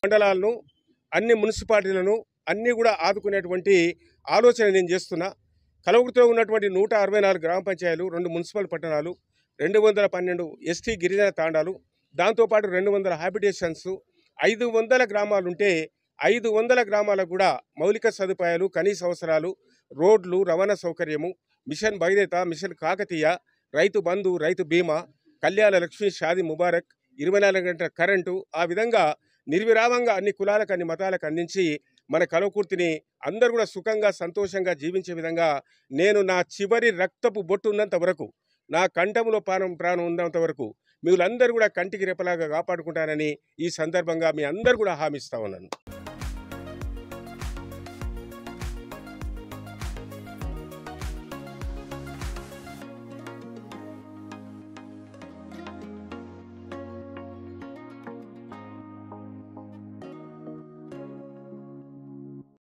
మండలాలను అన్ని మున్సిపాలిటీలను అన్నీ కూడా ఆదుకునేటువంటి ఆలోచన నేను చేస్తున్నా కలవకుర్తిలో ఉన్నటువంటి నూట అరవై నాలుగు గ్రామ పంచాయతీలు రెండు మున్సిపల్ పట్టణాలు రెండు వందల పన్నెండు ఎస్టీ గిరిజన తాండాలు దాంతోపాటు రెండు వందల హ్యాబిటేషన్స్ ఐదు వందల గ్రామాలుంటే ఐదు వందల గ్రామాలకు కూడా మౌలిక సదుపాయాలు కనీస అవసరాలు రోడ్లు రవాణా సౌకర్యము మిషన్ భగీరథ మిషన్ కాకతీయ రైతు బంధు రైతు బీమా కళ్యాణ లక్ష్మి షాది ముబారక్ ఇరవై నాలుగు గంటల కరెంటు ఆ విధంగా నిర్విరామంగా అన్ని కులాలకు అన్ని మతాలకు అందించి మన కలవకుర్తిని అందరూ కూడా సుఖంగా సంతోషంగా జీవించే విధంగా నేను నా చివరి రక్తపు బొట్టు ఉన్నంత వరకు నా కంఠంలో ప్రాణం ప్రాణం ఉన్నంత వరకు మీరందరూ కూడా కంటికి రెప్పలాగా కాపాడుకుంటానని ఈ సందర్భంగా మీ అందరు కూడా హామీ ఇస్తా ఉన్నాను